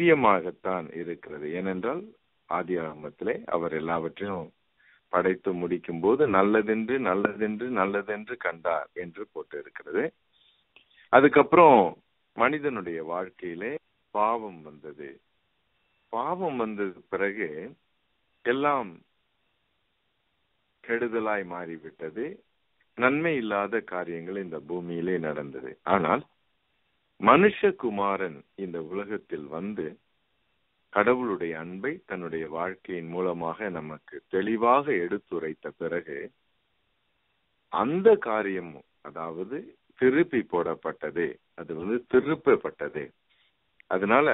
திவ்யமாகத்தான் இருக்கிறது ஏனென்றால் ஆதி ஆரம்பத்திலே அவர் எல்லாவற்றையும் படைத்து முடிக்கும் போது நல்லதென்று நல்லதென்று நல்லதென்று கண்டார் என்று போட்டு இருக்கிறது அதுக்கப்புறம் மனிதனுடைய வாழ்க்கையிலே பாவம் வந்தது பாவம் வந்தது பிறகு எல்லாம் கெடுதலாய் மாறிவிட்டது நன்மை இல்லாத காரியங்கள் இந்த பூமியிலே நடந்தது ஆனால் மனுஷகுமாரன் இந்த உலகத்தில் வந்து கடவுளுடைய அன்பை தன்னுடைய வாழ்க்கையின் மூலமாக நமக்கு தெளிவாக எடுத்துரைத்த பிறகு அந்த காரியம் அதாவது திருப்பி போடப்பட்டது அது வந்து திருப்பப்பட்டது அதனால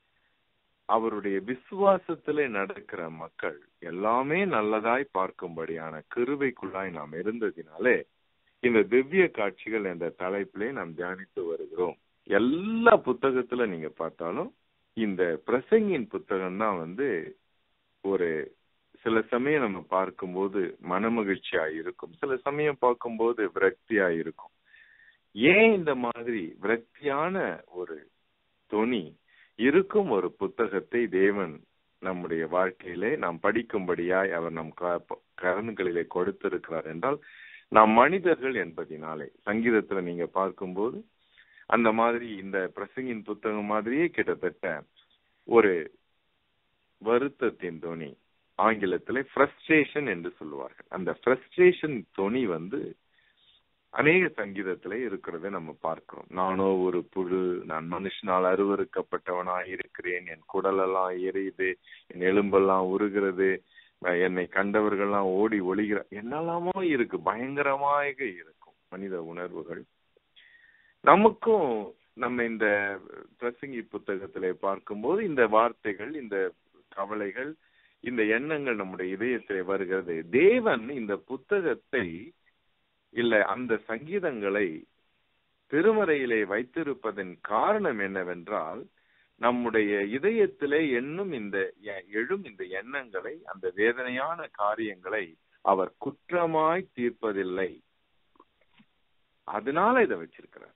அவருடைய விசுவாசத்திலே நடக்கிற மக்கள் எல்லாமே நல்லதாய் பார்க்கும்படியான கிருபைக்குள்ளாய் நாம் இருந்ததினாலே இந்த திவ்ய காட்சிகள் என்ற தலைப்பிலே நாம் தியானித்து வருகிறோம் எல்லா புத்தகத்துல நீங்க பார்த்தாலும் இந்த பிரசங்கின் புத்தகம் தான் வந்து ஒரு சில சமயம் நம்ம பார்க்கும்போது மனமகிழ்ச்சியா இருக்கும் சில சமயம் பார்க்கும்போது விரக்தியா இருக்கும் ஏன் இந்த மாதிரி விரக்தியான ஒரு தொனி இருக்கும் ஒரு புத்தகத்தை தேவன் நம்முடைய வாழ்க்கையிலே நாம் படிக்கும்படியாய் அவர் நம் கரன்களிலே கொடுத்திருக்கிறார் என்றால் நாம் மனிதர்கள் என்பதினாலே சங்கீதத்துல நீங்க பார்க்கும்போது அந்த மாதிரி இந்த பிரசங்கின் புத்தகம் மாதிரியே கிட்டத்தட்ட ஒரு வருத்தத்தின் துணி ஆங்கிலத்திலே ஃப்ரஸ்ட்ரேஷன் என்று சொல்லுவார்கள் அந்த ஃப்ரஸ்ட்ரேஷன் துணி வந்து அநேக சங்கீதத்திலே இருக்கிறத நம்ம பார்க்கிறோம் நானோ ஒரு புழு நான் மனுஷனால் அருவறுக்கப்பட்டவனாய் இருக்கிறேன் என் குடலெல்லாம் எரியுது என் எலும்பெல்லாம் உருகிறது என்னை கண்டவர்கள்லாம் ஓடி ஒளிகிற என்னெல்லாமோ இருக்கு பயங்கரமாக இருக்கும் மனித உணர்வுகள் நமக்கும் நம்ம இந்த பிரசங்கி புத்தகத்திலே பார்க்கும்போது இந்த வார்த்தைகள் இந்த கவலைகள் இந்த எண்ணங்கள் நம்முடைய இதயத்திலே வருகிறது தேவன் இந்த புத்தகத்தை இல்ல அந்த சங்கீதங்களை திருமறையிலே வைத்திருப்பதன் காரணம் என்னவென்றால் நம்முடைய இதயத்திலே எண்ணும் இந்த எழும் இந்த எண்ணங்களை அந்த வேதனையான காரியங்களை அவர் குற்றமாய் தீர்ப்பதில்லை அதனால இதை வச்சிருக்கிறார்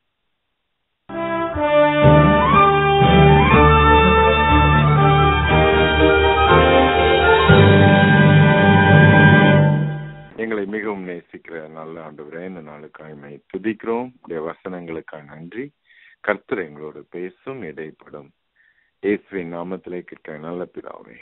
எங்களை மிகவும் நேசிக்கிற நல்ல ஆண்டு இந்த நாளுக்காக துதிக்கிறோம் உடைய வசனங்களுக்காக நன்றி கர்த்தர் எங்களோடு பேசும் இடைப்படும் இயேசுவின் நாமத்திலே கேட்க நல்ல பிதாவே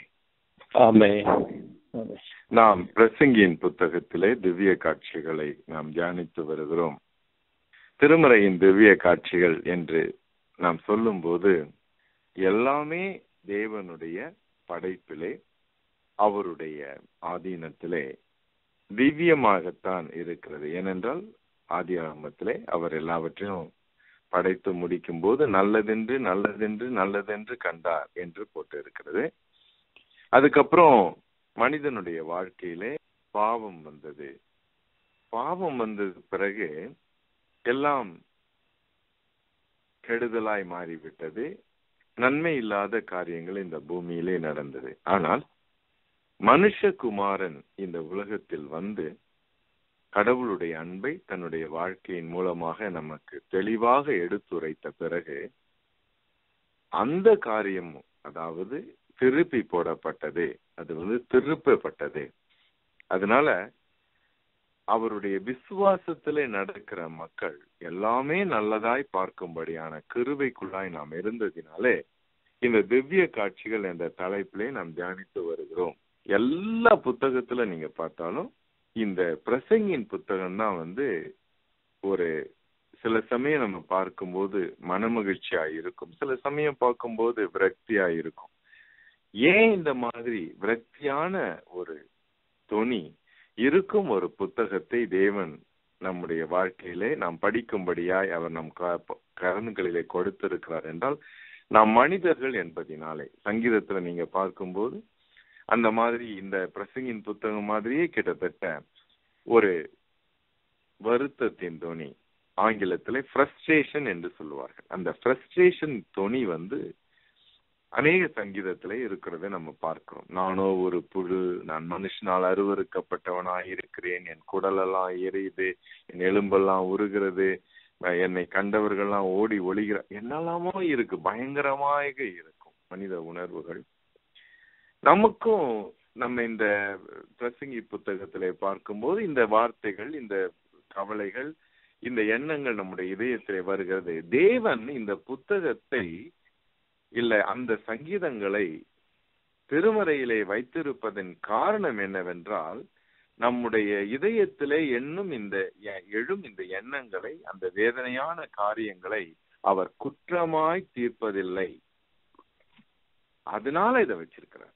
நாம் பிரசங்கியின் புத்தகத்திலே திவ்ய காட்சிகளை நாம் தியானித்து வருகிறோம் திருமறையின் திவ்ய காட்சிகள் என்று நாம் சொல்லும்போது எல்லாமே தேவனுடைய படைப்பிலே அவருடைய ஆதீனத்திலே திவ்யமாகத்தான் இருக்கிறது ஏனென்றால் ஆதி ஆரம்பத்திலே அவர் எல்லாவற்றையும் படைத்து முடிக்கும் போது நல்லதென்று நல்லதென்று நல்லதென்று கண்டார் என்று போட்டு இருக்கிறது அதுக்கப்புறம் மனிதனுடைய வாழ்க்கையிலே பாவம் வந்தது பாவம் வந்தது பிறகு எல்லாம் கெடுதலாய் மாறிவிட்டது நன்மை இல்லாத காரியங்கள் இந்த பூமியிலே நடந்தது ஆனால் மனுஷகுமாரன் இந்த உலகத்தில் வந்து கடவுளுடைய அன்பை தன்னுடைய வாழ்க்கையின் மூலமாக நமக்கு தெளிவாக எடுத்துரைத்த பிறகு அந்த காரியம் அதாவது திருப்பி போடப்பட்டது அது வந்து திருப்பப்பட்டது அதனால அவருடைய விசுவாசத்திலே நடக்கிற மக்கள் எல்லாமே நல்லதாய் பார்க்கும்படியான கிருபைக்குள்ளாய் நாம் இருந்ததினாலே இந்த திவ்ய காட்சிகள் என்ற தலைப்பிலே நாம் தியானித்து வருகிறோம் எல்லா புத்தகத்துல நீங்க பார்த்தாலும் இந்த பிரசங்கின் புத்தகம் தான் வந்து ஒரு சில சமயம் நம்ம பார்க்கும்போது மனமகிழ்ச்சியா இருக்கும் சில சமயம் பார்க்கும்போது விரக்தியா இருக்கும் ஏன் இந்த மாதிரி விரக்தியான ஒரு தொனி இருக்கும் ஒரு புத்தகத்தை தேவன் நம்முடைய வாழ்க்கையிலே நாம் படிக்கும்படியாய் அவர் நம் கரன்களிலே கொடுத்திருக்கிறார் என்றால் நாம் மனிதர்கள் என்பதினாலே சங்கீதத்துல நீங்க பார்க்கும்போது அந்த மாதிரி இந்த பிரசங்கின் புத்தகம் மாதிரியே கிட்டத்தட்ட ஒரு வருத்தத்தின் துணி ஆங்கிலத்திலே ஃப்ரஸ்ட்ரேஷன் என்று சொல்லுவார்கள் அந்த ஃப்ரஸ்ட்ரேஷன் துணி வந்து அநேக சங்கீதத்திலே இருக்கிறத நம்ம பார்க்கிறோம் நானோ ஒரு புழு நான் மனுஷனால் அருவறுக்கப்பட்டவனாய் இருக்கிறேன் என் குடலெல்லாம் எரியுது என் எலும்பெல்லாம் உருகிறது என்னை கண்டவர்கள்லாம் ஓடி ஒளிகிற என்னெல்லாமோ இருக்கு பயங்கரமாக இருக்கும் மனித உணர்வுகள் நமக்கும் நம்ம இந்த பிரசங்கி புத்தகத்திலே பார்க்கும்போது இந்த வார்த்தைகள் இந்த கவலைகள் இந்த எண்ணங்கள் நம்முடைய இதயத்திலே வருகிறது தேவன் இந்த புத்தகத்தை இல்ல அந்த சங்கீதங்களை திருமறையிலே வைத்திருப்பதன் காரணம் என்னவென்றால் நம்முடைய இதயத்திலே எண்ணும் இந்த எழும் இந்த எண்ணங்களை அந்த வேதனையான காரியங்களை அவர் குற்றமாய் தீர்ப்பதில்லை அதனால இதை வச்சிருக்கிறார்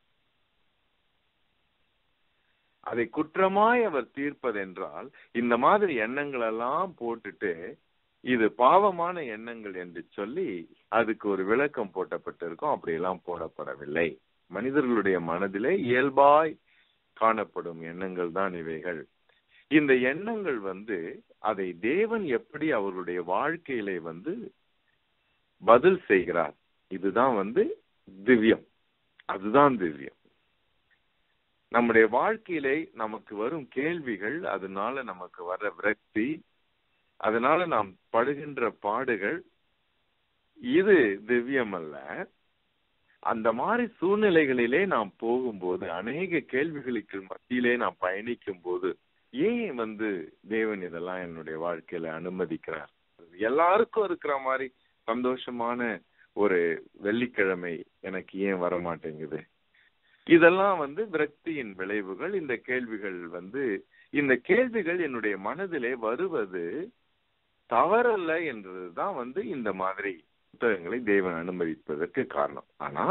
அதை குற்றமாய் அவர் தீர்ப்பதென்றால் இந்த மாதிரி எண்ணங்கள் எல்லாம் போட்டுட்டு இது பாவமான எண்ணங்கள் என்று சொல்லி அதுக்கு ஒரு விளக்கம் போட்டப்பட்டிருக்கும் அப்படியெல்லாம் போடப்படவில்லை மனிதர்களுடைய மனதிலே இயல்பாய் காணப்படும் எண்ணங்கள் தான் இவைகள் இந்த எண்ணங்கள் வந்து அதை தேவன் எப்படி அவர்களுடைய வாழ்க்கையிலே வந்து பதில் செய்கிறார் இதுதான் வந்து திவ்யம் அதுதான் திவ்யம் நம்முடைய வாழ்க்கையிலே நமக்கு வரும் கேள்விகள் அதனால நமக்கு வர்ற விரக்தி அதனால நாம் படுகின்ற பாடுகள் இது திவ்யம் அல்ல அந்த மாதிரி சூழ்நிலைகளிலே நாம் போகும்போது அநேக கேள்விகளுக்கு மத்தியிலே நாம் பயணிக்கும் போது ஏன் வந்து தேவன் இதெல்லாம் என்னுடைய வாழ்க்கையில அனுமதிக்கிறார் எல்லாருக்கும் இருக்கிற மாதிரி சந்தோஷமான ஒரு வெள்ளிக்கிழமை எனக்கு ஏன் வர மாட்டேங்குது இதெல்லாம் வந்து விரக்தியின் விளைவுகள் இந்த கேள்விகள் வந்து இந்த கேள்விகள் என்னுடைய மனதிலே வருவது தவறல்ல என்றதுதான் வந்து இந்த மாதிரி புத்தகங்களை தேவன் அனுமதிப்பதற்கு காரணம் ஆனா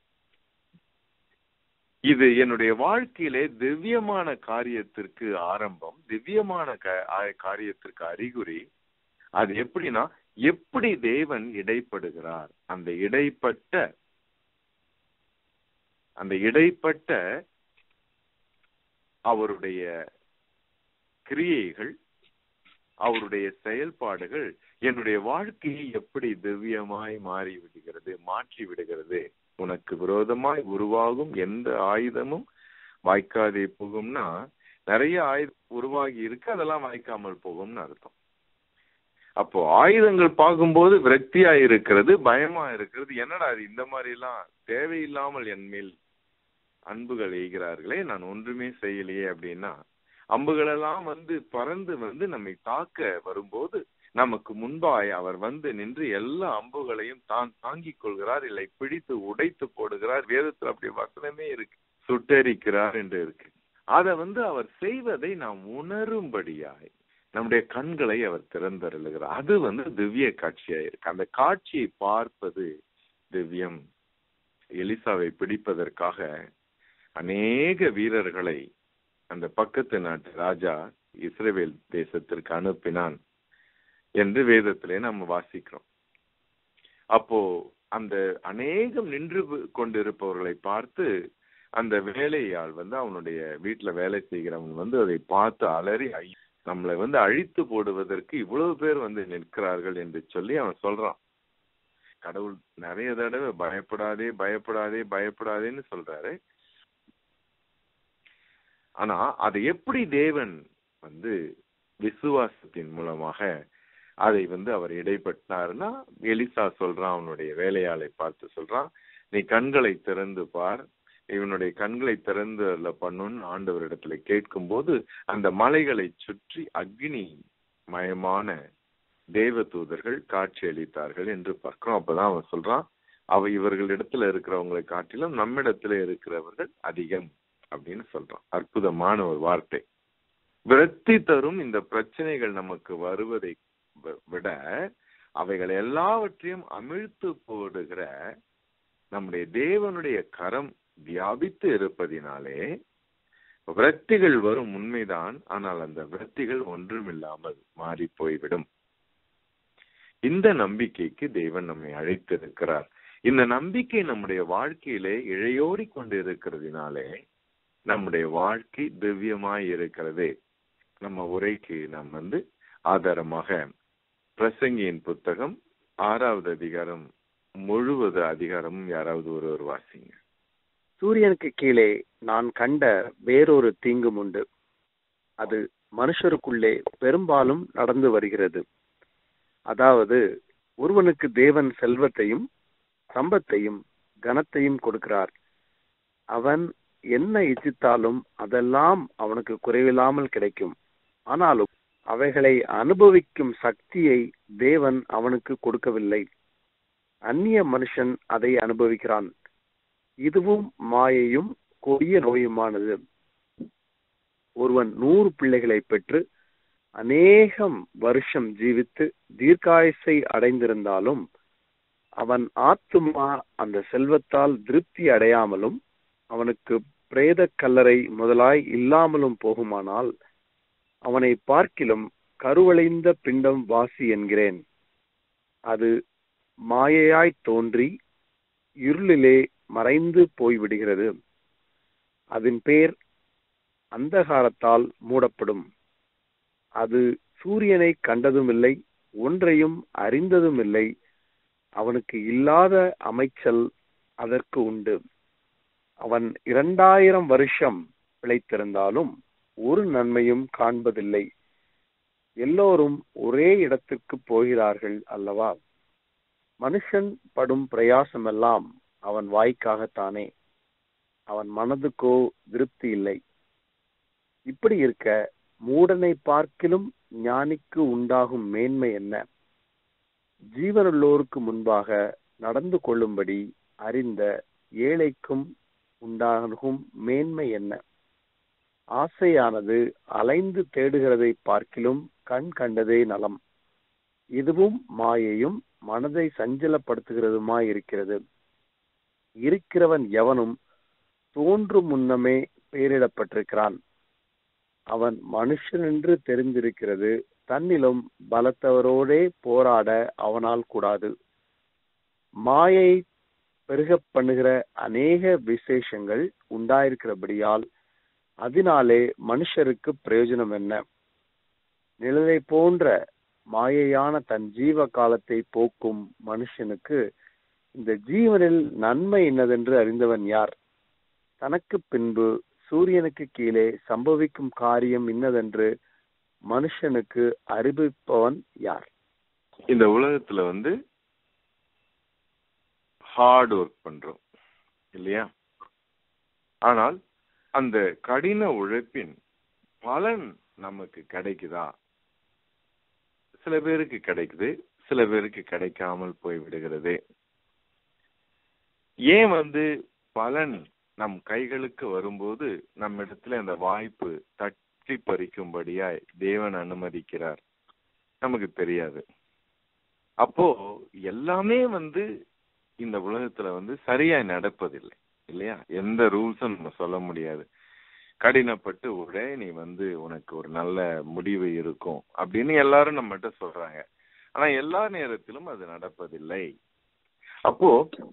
இது என்னுடைய வாழ்க்கையிலே திவ்யமான காரியத்திற்கு ஆரம்பம் திவ்யமான காரியத்திற்கு அறிகுறி அது எப்படின்னா எப்படி தேவன் இடைப்படுகிறார் அந்த இடைப்பட்ட அந்த இடைப்பட்ட அவருடைய கிரியைகள் அவருடைய செயல்பாடுகள் என்னுடைய வாழ்க்கையை எப்படி திவ்யமாய் மாறி விடுகிறது மாற்றி விடுகிறது உனக்கு விரோதமாய் உருவாகும் எந்த ஆயுதமும் வாய்க்காதே போகும்னா நிறைய ஆயுதம் உருவாகி இருக்கு அதெல்லாம் வாய்க்காமல் போகும்னு அர்த்தம் அப்போ ஆயுதங்கள் பார்க்கும்போது விரக்தியா இருக்கிறது பயமா இருக்கிறது என்னடா அது இந்த மாதிரி எல்லாம் தேவையில்லாமல் என் மேல் அன்புகள் எய்கிறார்களே நான் ஒன்றுமே செய்யலையே அப்படின்னா அம்புகள் எல்லாம் வந்து பறந்து வந்து நம்மை தாக்க வரும்போது நமக்கு முன்பாய் அவர் வந்து நின்று எல்லா அம்புகளையும் தான் தாங்கிக் கொள்கிறார் இல்லை பிடித்து உடைத்து போடுகிறார் வேதத்தில் அப்படி வசனமே இருக்கு சுட்டரிக்கிறார் என்று இருக்கு அதை வந்து அவர் செய்வதை நாம் உணரும்படியாய் நம்முடைய கண்களை அவர் திறந்தருளுகிறார் அது வந்து திவ்ய காட்சியா இருக்கு அந்த காட்சியை பார்ப்பது திவ்யம் எலிசாவை பிடிப்பதற்காக அநேக வீரர்களை அந்த பக்கத்து நாட்டு ராஜா இஸ்ரேவேல் தேசத்திற்கு அனுப்பினான் என்று வேதத்திலே நம்ம வாசிக்கிறோம் அப்போ அந்த அநேகம் நின்று கொண்டிருப்பவர்களை பார்த்து அந்த வேலையாள் வந்து அவனுடைய வீட்டுல வேலை செய்கிறவன் வந்து அதை பார்த்து அலறி நம்மளை வந்து அழித்து போடுவதற்கு இவ்வளவு பேர் வந்து நிற்கிறார்கள் என்று சொல்லி அவன் சொல்றான் கடவுள் நிறைய தடவை பயப்படாதே பயப்படாதே பயப்படாதேன்னு சொல்றாரு ஆனா அதை எப்படி தேவன் வந்து விசுவாசத்தின் மூலமாக அதை வந்து அவர் இடைப்பட்டாருன்னா எலிசா சொல்றான் அவனுடைய வேலையாளை பார்த்து சொல்றான் நீ கண்களை திறந்து பார் இவனுடைய கண்களை திறந்து அதுல பண்ணுன்னு ஆண்டவரிடத்துல கேட்கும் போது அந்த மலைகளை சுற்றி அக்னி மயமான தேவ தூதர்கள் காட்சி அளித்தார்கள் என்று பார்க்கிறோம் அப்பதான் அவன் சொல்றான் அவ இவர்களிடத்துல இருக்கிறவங்களை காட்டிலும் நம்மிடத்துல இருக்கிறவர்கள் அதிகம் அப்படின்னு சொல்றான் அற்புதமான ஒரு வார்த்தை விரக்தி தரும் இந்த பிரச்சனைகள் நமக்கு வருவதை விட அவைகள் எல்லாவற்றையும் அமிழ்த்து போடுகிற நம்முடைய தேவனுடைய கரம் வியாபித்து இருப்பதினாலே விரக்திகள் வரும் உண்மைதான் ஆனால் அந்த விரக்திகள் ஒன்றுமில்லாமல் மாறி போய்விடும் இந்த நம்பிக்கைக்கு தேவன் நம்மை அழைத்திருக்கிறார் இந்த நம்பிக்கை நம்முடைய வாழ்க்கையிலே இழையோடி கொண்டு இருக்கிறதுனாலே நம்முடைய வாழ்க்கை திவ்யமாய் இருக்கிறது நம்ம உரைக்கு நாம் வந்து ஆதாரமாக பிரசங்கியின் புத்தகம் ஆறாவது அதிகாரம் முழுவது அதிகாரமும் யாராவது ஒருவர் வாசிங்க சூரியனுக்கு கீழே நான் கண்ட வேறொரு தீங்கும் உண்டு அது மனுஷருக்குள்ளே பெரும்பாலும் நடந்து வருகிறது அதாவது ஒருவனுக்கு தேவன் செல்வத்தையும் சம்பத்தையும் கனத்தையும் கொடுக்கிறார் அவன் என்ன இச்சித்தாலும் அதெல்லாம் அவனுக்கு குறைவில்லாமல் கிடைக்கும் ஆனாலும் அவைகளை அனுபவிக்கும் சக்தியை தேவன் அவனுக்கு கொடுக்கவில்லை அந்நிய மனுஷன் அதை அனுபவிக்கிறான் இதுவும் மாயையும் கொடிய நோயுமானது ஒருவன் நூறு பிள்ளைகளை பெற்று அநேகம் வருஷம் ஜீவித்து தீர்க்காயசை அடைந்திருந்தாலும் அவன் ஆத்துமா அந்த செல்வத்தால் திருப்தி அடையாமலும் அவனுக்கு பிரேத கல்லறை முதலாய் இல்லாமலும் போகுமானால் அவனை பார்க்கிலும் கருவளைந்த பிண்டம் வாசி என்கிறேன் அது மாயையாய் தோன்றி இருளிலே மறைந்து போய்விடுகிறது அதன் பேர் அந்தகாரத்தால் மூடப்படும் அது சூரியனை கண்டதுமில்லை ஒன்றையும் அறிந்ததுமில்லை அவனுக்கு இல்லாத அமைச்சல் அதற்கு உண்டு அவன் இரண்டாயிரம் வருஷம் பிழைத்திருந்தாலும் ஒரு நன்மையும் காண்பதில்லை எல்லோரும் ஒரே இடத்திற்கு போகிறார்கள் அல்லவா மனுஷன் படும் பிரயாசமெல்லாம் அவன் வாய்க்காகத்தானே அவன் மனதுக்கோ திருப்தி இல்லை இப்படி இருக்க மூடனை பார்க்கிலும் ஞானிக்கு உண்டாகும் மேன்மை என்ன ஜீவனுள்ளோருக்கு முன்பாக நடந்து கொள்ளும்படி அறிந்த ஏழைக்கும் உண்டாகும் மேன்மை என்ன ஆசையானது அலைந்து தேடுகிறதை பார்க்கிலும் கண் கண்டதே நலம் இதுவும் மாயையும் மனதை சஞ்சலப்படுத்துகிறதுமாய் இருக்கிறது இருக்கிறவன் எவனும் தோன்றும் முன்னமே பெயரிடப்பட்டிருக்கிறான் அவன் மனுஷன் என்று தெரிந்திருக்கிறது தன்னிலும் பலத்தவரோடே போராட அவனால் கூடாது மாயை பெருகப் பண்ணுகிற அநேக விசேஷங்கள் உண்டாயிருக்கிறபடியால் அதனாலே மனுஷருக்கு பிரயோஜனம் என்ன நிழலை போன்ற மாயையான தன் ஜீவ காலத்தை போக்கும் மனுஷனுக்கு இந்த ஜீவனில் நன்மை என்னதென்று அறிந்தவன் யார் தனக்கு பின்பு சூரியனுக்கு கீழே சம்பவிக்கும் காரியம் இன்னதென்று மனுஷனுக்கு அறிவிப்பவன் யார் இந்த உலகத்துல வந்து ஹார்ட் ஒர்க் பண்றோம் இல்லையா ஆனால் அந்த கடின உழைப்பின் பலன் நமக்கு கிடைக்குதா சில பேருக்கு கிடைக்குது சில பேருக்கு கிடைக்காமல் போய் விடுகிறது ஏன் வந்து பலன் நம் கைகளுக்கு வரும்போது நம்மிடத்துல அந்த வாய்ப்பு தட்டி பறிக்கும்படியாய் தேவன் அனுமதிக்கிறார் நமக்கு தெரியாது அப்போ எல்லாமே வந்து இந்த உலகத்துல வந்து சரியா நடப்பதில்லை இல்லையா எந்த ரூல்ஸும் நம்ம சொல்ல முடியாது கடினப்பட்டு உடே நீ வந்து உனக்கு ஒரு நல்ல முடிவு இருக்கும் அப்படின்னு எல்லாரும் நம்மகிட்ட சொல்றாங்க ஆனா எல்லா நேரத்திலும் அது நடப்பதில்லை அப்போ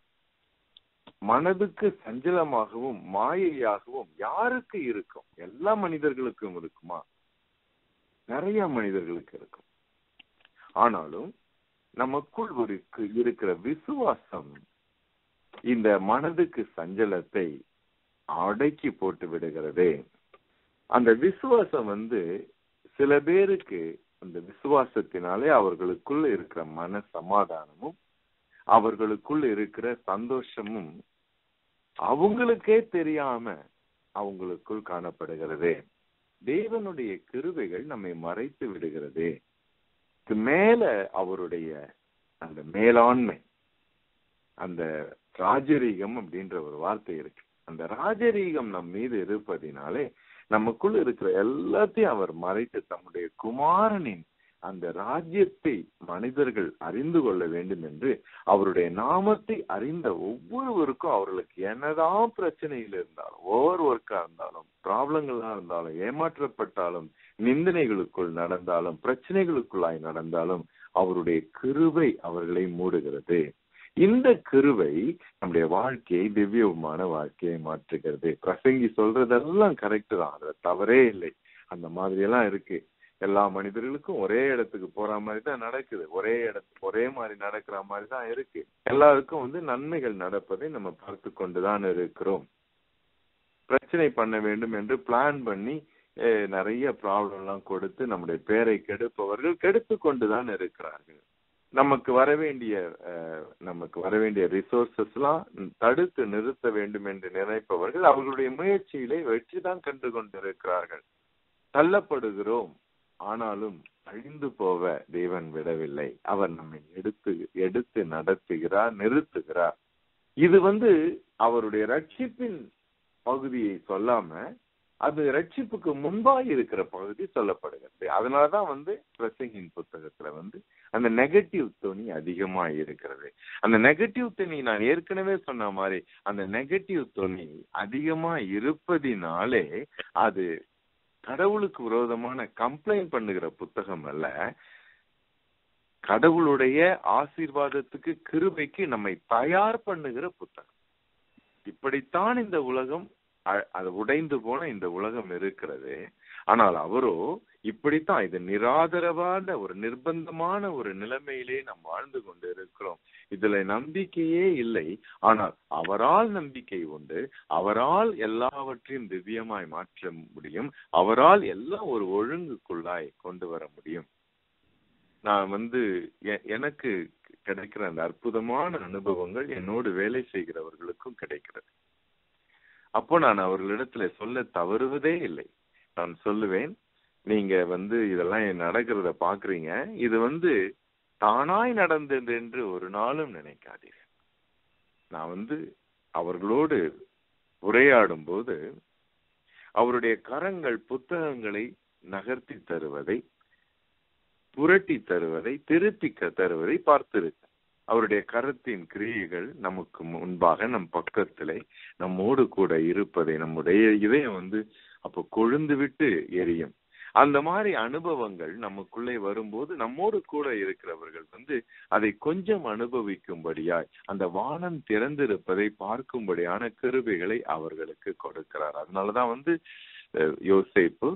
மனதுக்கு சஞ்சலமாகவும் மாயையாகவும் யாருக்கு இருக்கும் எல்லா மனிதர்களுக்கும் இருக்குமா நிறைய மனிதர்களுக்கு இருக்கும் ஆனாலும் நமக்குள் ஒரு இருக்கிற விசுவாசம் இந்த மனதுக்கு சஞ்சலத்தை அடக்கி போட்டு விடுகிறது அந்த விசுவாசம் வந்து சில பேருக்கு அந்த விசுவாசத்தினாலே அவர்களுக்குள் இருக்கிற மன சமாதானமும் அவர்களுக்குள் இருக்கிற சந்தோஷமும் அவங்களுக்கே தெரியாம அவங்களுக்குள் காணப்படுகிறது தேவனுடைய கிருவைகள் நம்மை மறைத்து விடுகிறது மேல அவருடைய அந்த மேலாண்மை அந்த ராஜரீகம் அப்படின்ற ஒரு வார்த்தை இருக்கு அந்த ராஜரீகம் நம் மீது இருப்பதினாலே நமக்குள் இருக்கிற எல்லாத்தையும் அவர் மறைத்து தம்முடைய குமாரனின் அந்த ராஜ்யத்தை மனிதர்கள் அறிந்து கொள்ள வேண்டும் என்று அவருடைய நாமத்தை அறிந்த ஒவ்வொருவருக்கும் அவர்களுக்கு என்னதான் பிரச்சனைகள் இருந்தாலும் ஓவர் ஒர்க்கா இருந்தாலும் ப்ராப்ளங்களா இருந்தாலும் ஏமாற்றப்பட்டாலும் நிந்தனைகளுக்குள் நடந்தாலும் பிரச்சனைகளுக்குள்ளாய் நடந்தாலும் அவருடைய கிருவை அவர்களை மூடுகிறது இந்த கிருவை நம்முடைய வாழ்க்கையை திவ்யமான வாழ்க்கையை மாற்றுகிறது பிரசங்கி சொல்றதெல்லாம் கரெக்ட் தான் அதுல தவறே இல்லை அந்த மாதிரி எல்லாம் இருக்கு எல்லா மனிதர்களுக்கும் ஒரே இடத்துக்கு போற மாதிரி தான் நடக்குது ஒரே இடத்து ஒரே மாதிரி நடக்கிற மாதிரி தான் இருக்கு எல்லாருக்கும் வந்து நன்மைகள் நடப்பதை நம்ம பார்த்து கொண்டுதான் இருக்கிறோம் பிரச்சனை பண்ண வேண்டும் என்று பிளான் பண்ணி நிறைய ப்ராப்ளம் எல்லாம் கொடுத்து நம்முடைய பேரை கெடுப்பவர்கள் கெடுத்து கொண்டுதான் இருக்கிறார்கள் நமக்கு வர வேண்டிய அஹ், நமக்கு வர வேண்டிய ரிசோர்சஸ் எல்லாம் தடுத்து நிறுத்த வேண்டும் என்று நினைப்பவர்கள் அவர்களுடைய முயற்சியிலே வெற்றி தான் கண்டு கொண்டிருக்கிறார்கள் தள்ளப்படுகிறோம் ஆனாலும் அழிந்து போக தேவன் விடவில்லை அவர் நம்மை எடுத்து எடுத்து நடத்துகிறார் நிறுத்துகிறார் இது வந்து அவருடைய ரட்சிப்பின் பகுதியை சொல்லாம அது ரட்சிப்புக்கு முன்பாக இருக்கிற பகுதி சொல்லப்படுகிறது அதனாலதான் வந்து பிரசங்கின் புத்தகத்துல வந்து அந்த நெகட்டிவ் துணி அதிகமா இருக்கிறது அந்த நெகட்டிவ் துணி நான் ஏற்கனவே சொன்ன மாதிரி அந்த நெகட்டிவ் துணி அதிகமா இருப்பதினாலே அது கடவுளுக்கு விரோதமான கம்ப்ளைண்ட் பண்ணுகிற புத்தகம் அல்ல கடவுளுடைய ஆசீர்வாதத்துக்கு கிருபைக்கு நம்மை தயார் பண்ணுகிற புத்தகம் இப்படித்தான் இந்த உலகம் அ- அது உடைந்து போன இந்த உலகம் இருக்கிறது ஆனால் அவரோ இப்படித்தான் இது நிராதரவான ஒரு நிர்பந்தமான ஒரு நிலைமையிலே நாம் வாழ்ந்து கொண்டு இருக்கிறோம் இதுல நம்பிக்கையே இல்லை ஆனால் அவரால் நம்பிக்கை உண்டு அவரால் எல்லாவற்றையும் திவ்யமாய் மாற்ற முடியும் அவரால் எல்லாம் ஒரு ஒழுங்குக்குள்ளாய் கொண்டு வர முடியும் நான் வந்து எ- எனக்கு கிடைக்கிற அந்த அற்புதமான அனுபவங்கள் என்னோடு வேலை செய்கிறவர்களுக்கும் கிடைக்கிறது அப்போ நான் அவர்களிடத்துல சொல்ல தவறுவதே இல்லை நான் சொல்லுவேன் நீங்க வந்து இதெல்லாம் நடக்கிறத பாக்குறீங்க இது வந்து தானாய் நடந்தது என்று ஒரு நாளும் நினைக்காதீர்கள் நான் வந்து அவர்களோடு உரையாடும் போது அவருடைய கரங்கள் புத்தகங்களை நகர்த்தி தருவதை புரட்டி தருவதை திருப்பிக்க தருவதை பார்த்திருக்கேன் அவருடைய கரத்தின் கிரியைகள் நமக்கு முன்பாக நம் பக்கத்திலே நம்மோடு கூட இருப்பதை நம்முடைய இதயம் வந்து அப்போ கொழுந்து விட்டு எரியும் அந்த மாதிரி அனுபவங்கள் நமக்குள்ளே வரும்போது நம்மோடு கூட இருக்கிறவர்கள் வந்து அதை கொஞ்சம் அனுபவிக்கும்படியாய் அந்த வானம் திறந்திருப்பதை பார்க்கும்படியான கிருபைகளை அவர்களுக்கு கொடுக்கிறார் அதனாலதான் வந்து அஹ், யோசேப்பு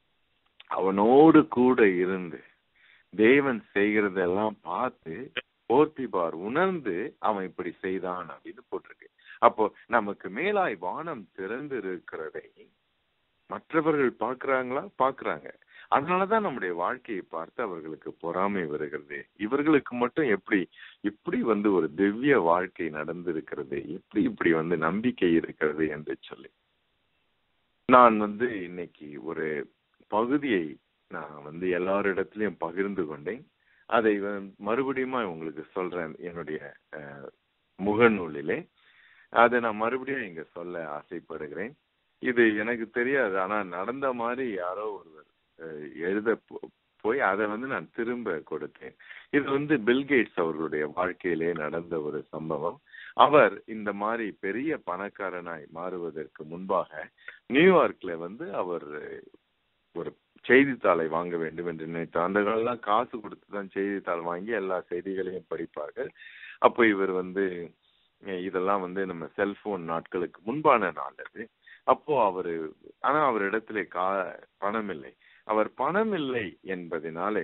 அவனோடு கூட இருந்து தேவன் செய்கிறதெல்லாம் பார்த்து போர்த்திபார் உணர்ந்து அவன் இப்படி செய்தான் அப்படின்னு போட்டிருக்கு அப்போ நமக்கு மேலாய் வானம் திறந்து இருக்கிறதை மற்றவர்கள் பார்க்கறாங்களா பார்க்கறாங்க அதனாலதான் நம்முடைய வாழ்க்கையை பார்த்து அவர்களுக்கு பொறாமை வருகிறது இவர்களுக்கு மட்டும் எப்படி இப்படி வந்து ஒரு திவ்ய வாழ்க்கை நடந்திருக்கிறது எப்படி இப்படி வந்து நம்பிக்கை இருக்கிறது என்று சொல்லி நான் வந்து இன்னைக்கு ஒரு பகுதியை நான் வந்து எல்லாரிடத்திலையும் பகிர்ந்து கொண்டேன் அதை வந்து மறுபடியும் உங்களுக்கு சொல்றேன் என்னுடைய அஹ், முகநூலிலே அதை நான் மறுபடியும் இங்க சொல்ல ஆசைப்படுகிறேன் இது எனக்கு தெரியாது ஆனா நடந்த மாதிரி யாரோ ஒருவர் அஹ், எழுத போ- போய் அதை வந்து நான் திரும்ப கொடுத்தேன் இது வந்து பில்கேட்ஸ் அவர்களுடைய வாழ்க்கையிலே நடந்த ஒரு சம்பவம் அவர் இந்த மாதிரி பெரிய பணக்காரனாய் மாறுவதற்கு முன்பாக நியூயார்க்ல வந்து அவர் ஒரு செய்தித்தாளை வாங்க வேண்டும் என்று நினைத்தார் அந்த காலம்லாம் காசு கொடுத்து தான் செய்தித்தாள் வாங்கி எல்லா செய்திகளையும் படிப்பார்கள் அப்போ இவர் வந்து அஹ், இதெல்லாம் வந்து நம்ம செல்போன் நாட்களுக்கு முன்பான நாள் அது அப்போ அவரு ஆனா அவர் இடத்துல கா பணம் இல்லை அவர் பணம் இல்லை என்பதனாலே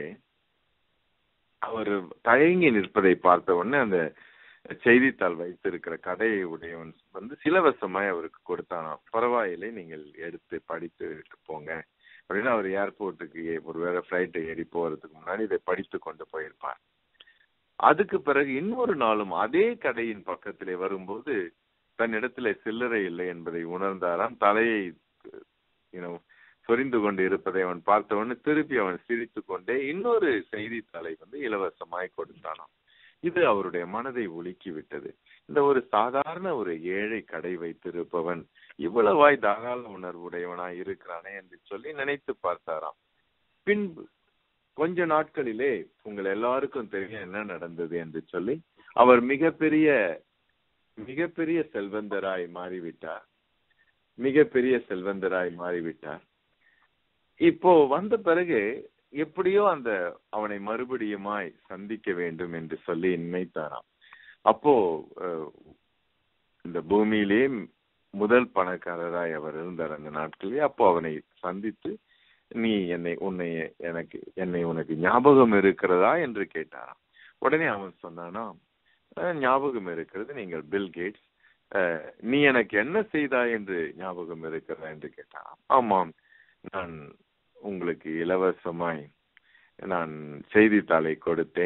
அவர் தயங்கி நிற்பதை பார்த்த உடனே அந்த செய்தித்தாள் வைத்திருக்கிற கடையை உடையவன் வந்து சிலவசமாய் அவருக்கு கொடுத்தானாம் பரவாயில்லை நீங்கள் எடுத்து படித்து போங்க அப்படின்னு அவர் ஏர்போர்ட்டுக்கு ஒரு வேற ஃபிளைட் ஏறி போறதுக்கு முன்னாடி இதை படித்து கொண்டு போயிருப்பார் அதுக்கு பிறகு இன்னொரு நாளும் அதே கடையின் பக்கத்திலே வரும்போது தன்னிடத்துல சில்லறை இல்லை என்பதை உணர்ந்தாராம் தலையை you know, சொரிந்து கொண்டு இருப்பதை அவன் பார்த்தவொடனே திருப்பி அவன் சிரித்து கொண்டே இன்னொரு செய்தித்தாளை வந்து இலவசமாய் கொடுத்தானாம் இது அவருடைய மனதை உலுக்கி விட்டது இந்த ஒரு சாதாரண ஒரு ஏழை கடை வைத்திருப்பவன் இவ்வளவாய் தாராள உணர்வுடையவனாய் இருக்கிறானே என்று சொல்லி நினைத்து பார்த்தாராம் பின்பு கொஞ்ச நாட்களிலே உங்கள் எல்லாருக்கும் தெரியும் என்ன நடந்தது என்று சொல்லி அவர் மிகப்பெரிய மிகப்பெரிய செல்வந்தராய் மாறிவிட்டார் மிகப்பெரிய செல்வந்தராய் மாறிவிட்டார் இப்போ வந்த பிறகு எப்படியோ அந்த அவனை மறுபடியுமாய் சந்திக்க வேண்டும் என்று சொல்லி நினைத்தாராம் அப்போ அஹ், இந்த பூமியிலே முதல் பணக்காரராய் அவர் இருந்தார் அந்த நாட்களிலே அப்போ அவனை சந்தித்து நீ என்னை உன்னை எனக்கு என்னை உனக்கு ஞாபகம் இருக்கிறதா என்று கேட்டாராம் உடனே அவன் சொன்னானா "அஹ், ஞாபகம் இருக்கிறது நீங்கள் பில் கேட்ஸ் அஹ், நீ எனக்கு என்ன செய்தாய் என்று ஞாபகம் இருக்கிறதா என்று கேட்டாராம் ஆமாம் நான் உங்களுக்கு இலவசமாய் நான் செய்தித்தாளை கொடுத்தேன்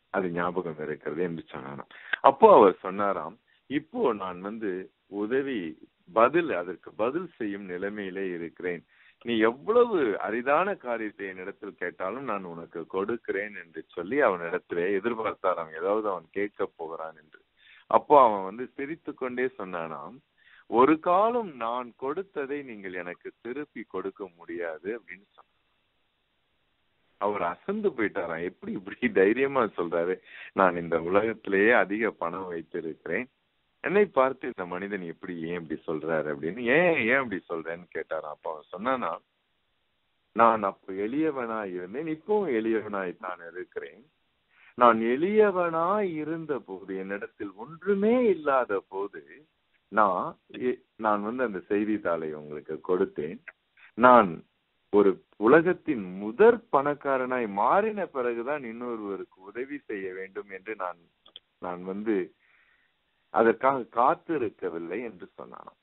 அது ஞாபகம் இருக்கிறது என்று சொன்னாராம் அப்போ அவர் சொன்னாராம் இப்போ நான் வந்து உதவி பதில் அதற்கு பதில் செய்யும் நிலைமையிலே இருக்கிறேன் நீ எவ்வளவு அரிதான காரியத்தை என்னிடத்தில் கேட்டாலும் நான் உனக்கு கொடுக்கிறேன் என்று சொல்லி அவனிடத்திலே எதிர்பார்த்தாராம் ஏதாவது அவன் கேட்க போகிறான் என்று அப்போ அவன் வந்து சிரித்து கொண்டே சொன்னானாம் ஒரு காலம் நான் கொடுத்ததை நீங்கள் எனக்கு திருப்பி கொடுக்க முடியாது அப்படின்னு சொன்னான் அவர் அசந்து போயிட்டாராம் எப்படி இப்படி தைரியமா சொல்றாரு நான் இந்த உலகத்திலேயே அதிக பணம் வைத்திருக்கிறேன் என்னை பார்த்து இந்த மனிதன் எப்படி ஏன் இப்படி சொல்றாரு அப்படின்னு ஏன் ஏன் இப்படி சொல்றேன்னு கேட்டாராம் அப்ப அவன் சொன்னானா நான் அப்ப எளியவனாய் இருந்தேன் இப்பவும் எளியவனாய் தான் இருக்கிறேன் நான் எளியவனாய் இருந்த போது என்னிடத்தில் ஒன்றுமே இல்லாத போது நான் நான் வந்து அந்த செய்தித்தாளை உங்களுக்கு கொடுத்தேன் நான் ஒரு உலகத்தின் முதற் பணக்காரனாய் மாறின பிறகுதான் இன்னொருவருக்கு உதவி செய்ய வேண்டும் என்று நான் நான் வந்து அதற்காக காத்திருக்கவில்லை என்று சொன்னானாம்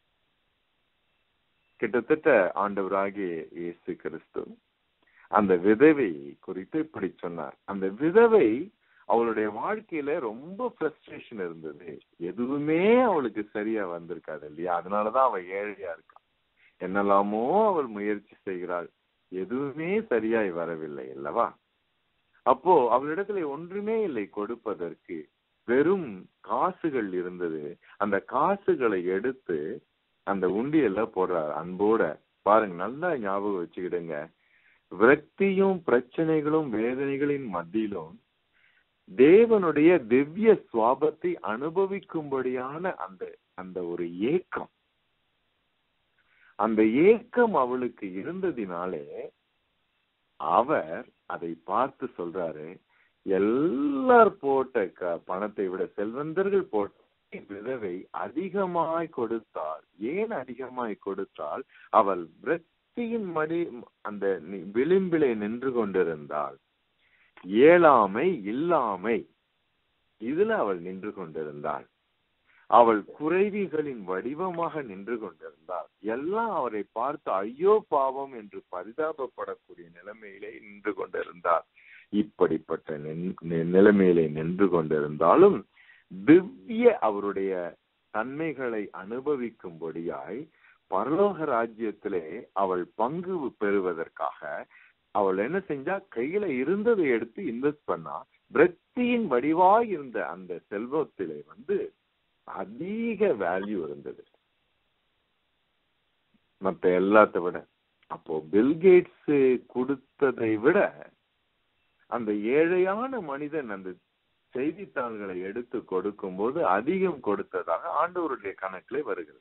கிட்டத்தட்ட ஆண்டவராகிய இயேசு கிறிஸ்து அந்த விதவை குறித்து இப்படி சொன்னார் அந்த விதவை அவளுடைய வாழ்க்கையில ரொம்ப ஃப்ரஸ்ட்ரேஷன் இருந்தது எதுவுமே அவளுக்கு சரியா வந்திருக்காது இல்லையா அதனாலதான் அவ ஏழையா இருக்கா என்னெல்லாமோ அவள் முயற்சி செய்கிறாள் எதுவுமே சரியாய் வரவில்லை அல்லவா அப்போ அவளிடத்துல ஒன்றுமே இல்லை கொடுப்பதற்கு வெறும் காசுகள் இருந்தது அந்த காசுகளை எடுத்து அந்த உண்டியல்ல போடுறார் அன்போட பாருங்க நல்லா ஞாபகம் வச்சுக்கிடுங்க விரக்தியும் பிரச்சனைகளும் வேதனைகளின் மத்தியிலும் தேவனுடைய திவ்ய சுவாபத்தை அனுபவிக்கும்படியான அந்த அந்த ஒரு ஏக்கம் அந்த ஏக்கம் அவளுக்கு இருந்ததினாலே அவர் அதை பார்த்து சொல்றாரு எல்லார் போட்ட க- பணத்தை விட செல்வந்தர்கள் போட்ட விதவை அதிகமாய் கொடுத்தாள் ஏன் அதிகமாய் கொடுத்தால் அவள் விரக்தியின் மடி அந்த நி- விளிம்பிலே நின்று கொண்டிருந்தாள் இயலாமை இல்லாமை இதுல அவள் நின்று கொண்டிருந்தாள் அவள் குறைவிகளின் வடிவமாக நின்று கொண்டிருந்தாள் எல்லாம் அவரை பார்த்து ஐயோ பாவம் என்று பரிதாபப்படக்கூடிய நிலைமையிலே நின்று கொண்டிருந்தார் இப்படிப்பட்ட நின்- நி- நிலைமையிலே நின்று கொண்டிருந்தாலும் திவ்ய அவருடைய தன்மைகளை அனுபவிக்கும்படியாய் பரலோக ராஜ்யத்திலே அவள் பங்கு பெறுவதற்காக அவள் என்ன செஞ்சா கையில இருந்ததை எடுத்து இன்வெஸ்ட் பண்ணா விரக்தியின் வடிவாய் இருந்த அந்த செல்வத்திலே வந்து அதிக வேல்யூ இருந்தது மத்த எல்லாத்த விட அப்போ பில்கேட்ஸ் கொடுத்ததை விட அந்த ஏழையான மனிதன் அந்த செய்தித்தாள்களை எடுத்து கொடுக்கும்போது அதிகம் கொடுத்ததாக ஆண்டவருடைய கணக்கிலே வருகிறது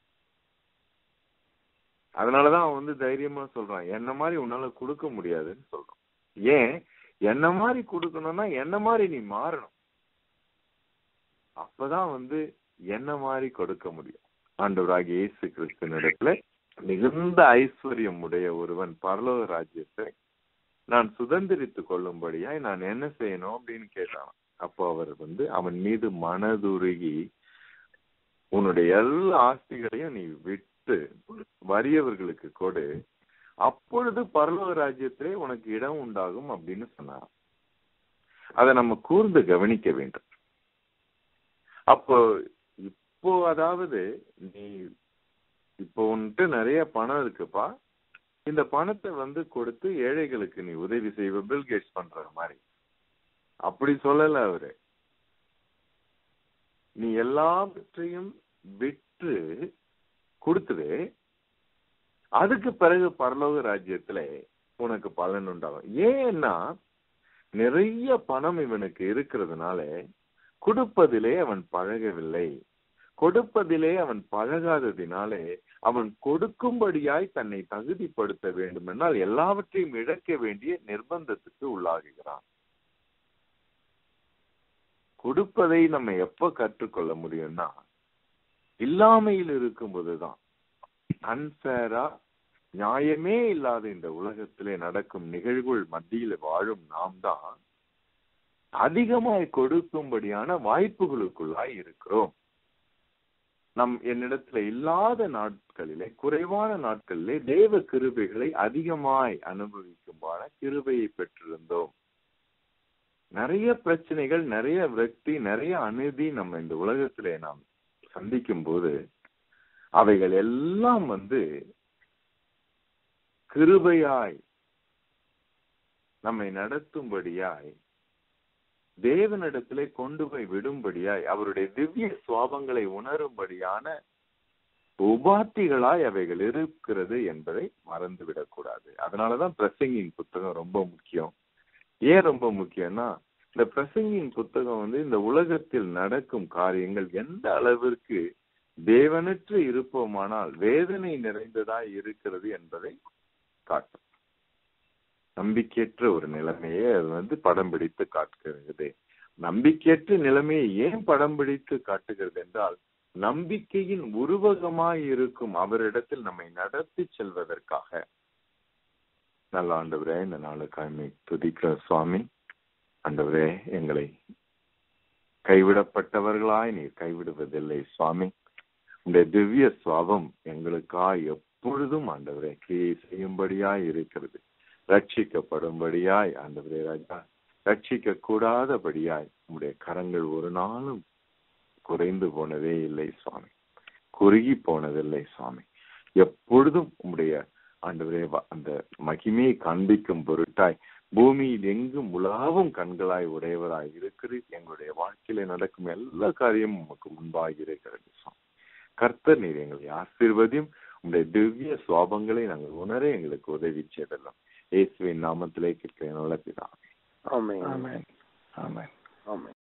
அதனாலதான் அவன் வந்து தைரியமா சொல்றான் என்ன மாதிரி உன்னால கொடுக்க முடியாதுன்னு சொல்றான் ஏன் என்ன மாதிரி கொடுக்கணும்னா என்ன மாதிரி நீ மாறணும் அப்பதான் வந்து என்ன மாதிரி கொடுக்க முடியும் ஆண்டவராகிய இயேசு கிறிஸ்துவனிடத்துல மிகுந்த ஐஸ்வர்யம் உடைய ஒருவன் பரலோக ராஜ்யத்தை நான் சுதந்திரித்துக் கொள்ளும்படியாய் நான் என்ன செய்யணும் அப்படின்னு கேட்டான் அப்போ அவர் வந்து அவன் மீது மனதுருகி உன்னுடைய எல்லா ஆஸ்திகளையும் நீ விட்டு வறியவர்களுக்கு கொடு அப்பொழுது பரலோக ராஜ்யத்திலே உனக்கு இடம் உண்டாகும் அப்படின்னு சொன்னார் அதை நம்ம கூர்ந்து கவனிக்க வேண்டும் அப்போ இப்போ அதாவது நீ இப்போ உன்கிட்ட நிறைய பணம் இருக்குப்பா இந்த பணத்தை வந்து கொடுத்து ஏழைகளுக்கு நீ உதவி செய்வ பில் கேட்ஸ் பண்ற மாதிரி அப்படி சொல்லல அவரு நீ எல்லாவற்றையும் விற்று கொடுத்துடு அதுக்கு பிறகு பரலோக ராஜ்யத்துல உனக்கு பலன் உண்டாகும் ஏன்னா நிறைய பணம் இவனுக்கு இருக்கிறதுனால கொடுப்பதிலே அவன் பழகவில்லை கொடுப்பதிலே அவன் பழகாததினாலே அவன் கொடுக்கும்படியாய் தன்னை தகுதிப்படுத்த வேண்டுமென்றால் எல்லாவற்றையும் இழக்க வேண்டிய நிர்பந்தத்துக்கு உள்ளாகுகிறான் கொடுப்பதை நம்ம எப்ப கற்றுக்கொள்ள முடியும்னா இல்லாமையில் இருக்கும்போதுதான் அன்பேரா நியாயமே இல்லாத இந்த உலகத்திலே நடக்கும் நிகழ்வுகள் மத்தியில வாழும் நாம் தான் அதிகமாய் கொடுக்கும்படியான வாய்ப்புகளுக்குள்ளாய் இருக்கிறோம் நம் என்னிடத்துல இல்லாத நாட்களிலே குறைவான நாட்களிலே தேவ கிருபைகளை அதிகமாய் அனுபவிக்கும்பான கிருபையை பெற்றிருந்தோம் நிறைய பிரச்சனைகள் நிறைய விரக்தி நிறைய அநீதி நம்ம இந்த உலகத்திலே நாம் சந்திக்கும் போது அவைகள் எல்லாம் வந்து கிருபையாய் நம்மை நடத்தும்படியாய் தேவனிடத்திலே கொண்டு போய் விடும்படியாய் அவருடைய திவ்ய சுவாபங்களை உணரும்படியான உபாத்திகளாய் அவைகள் இருக்கிறது என்பதை மறந்துவிடக் கூடாது அதனாலதான் பிரசங்கின் புத்தகம் ரொம்ப முக்கியம் ஏன் ரொம்ப முக்கியம்னா இந்த பிரசங்கின் புத்தகம் வந்து இந்த உலகத்தில் நடக்கும் காரியங்கள் எந்த அளவிற்கு தேவனற்று இருப்போமானால் வேதனை நிறைந்ததாய் இருக்கிறது என்பதை காட்டும் நம்பிக்கையற்ற ஒரு நிலைமையை அது வந்து படம் பிடித்து காட்டுகிறது நம்பிக்கையற்ற நிலைமையை ஏன் படம் பிடித்து காட்டுகிறது என்றால் நம்பிக்கையின் உருவகமாய் இருக்கும் அவரிடத்தில் நம்மை நடத்தி செல்வதற்காக நல்ல ஆண்டவரே இந்த நாளுக்காய்மை துதிக்கிற சுவாமி ஆண்டவரே எங்களை கைவிடப்பட்டவர்களாய் நீர் கைவிடுவதில்லை சுவாமி உடைய திவ்ய சுவாபம் எங்களுக்காய் எப்பொழுதும் ஆண்டவரே கிரியை செய்யும்படியாய் இருக்கிறது ரட்சிக்கப்படும்படியாய் ஆண்டவரே ராஜா ரட்சிக்க கூடாதபடியாய் உங்களுடைய கரங்கள் ஒரு நாளும் குறைந்து போனதே இல்லை சுவாமி குறுகி போனதில்லை சுவாமி எப்பொழுதும் உங்களுடைய ஆண்டவரே அந்த மகிமையை காண்பிக்கும் பொருட்டாய் பூமியில் எங்கும் உலாவும் கண்களாய் உடையவராய் இருக்கிறது எங்களுடைய வாழ்க்கையில நடக்கும் எல்லா காரியமும் உமக்கு முன்பாக இருக்கிறது சுவாமி கர்த்தர் நீர் எங்களை ஆசீர்வதியும் உங்களுடைய திவ்ய சுவாபங்களை நாங்கள் உணர எங்களுக்கு உதவி செய்தலாம் இயேசுவின் நாமத்திலே கேட்கிறேன் பிதாவே ஆமென் ஆமென் ஆமென் ஆமென்